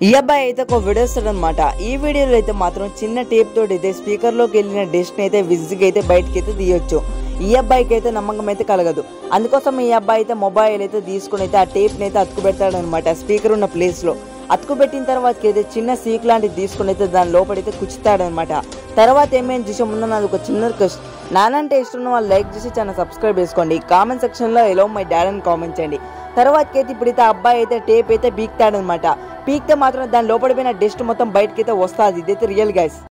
ఈ అబ్బాయి అయితే ఒక వీడియో అనమాట ఈ వీడియోలో అయితే మాత్రం చిన్న టేప్ తోటి అయితే స్పీకర్ లోకి వెళ్ళిన డిష్ అయితే విజిగ్ అయితే బయటకి అయితే తీయొచ్చు ఈ అబ్బాయికి అయితే నమ్మకం అయితే కలగదు అందుకోసం ఈ అబ్బాయి అయితే మొబైల్ అయితే తీసుకుని అయితే ఆ టేప్ అయితే అతుకు పెడతాడనమాట స్పీకర్ ఉన్న ప్లేస్ లో అతుకు పెట్టిన తర్వాత అయితే చిన్న సీక్ లాంటిది తీసుకుని అయితే దాని లోపలైతే కుచ్చుతాడనమాట తర్వాత ఏమేమి చూసే ముందు నాది ఒక చిన్న రిక్వెస్ట్ నానంటే ఇష్టం ఉన్న వాళ్ళు లైక్ చేసి ఛానల్ సబ్స్క్రైబ్ చేసుకోండి కామెంట్ సెక్షన్ లో ఎలా మై డాడ్ అని కామెంట్ చేయండి తర్వాతకి అయితే ఇప్పుడైతే ఆ అబ్బాయి అయితే టేప్ అయితే పీక్తాడనమాట పీక్తే మాత్రం దాని లోపలిపోయిన డస్ట్ మొత్తం బయటకి అయితే వస్తుంది ఇదైతే రియల్ గైస్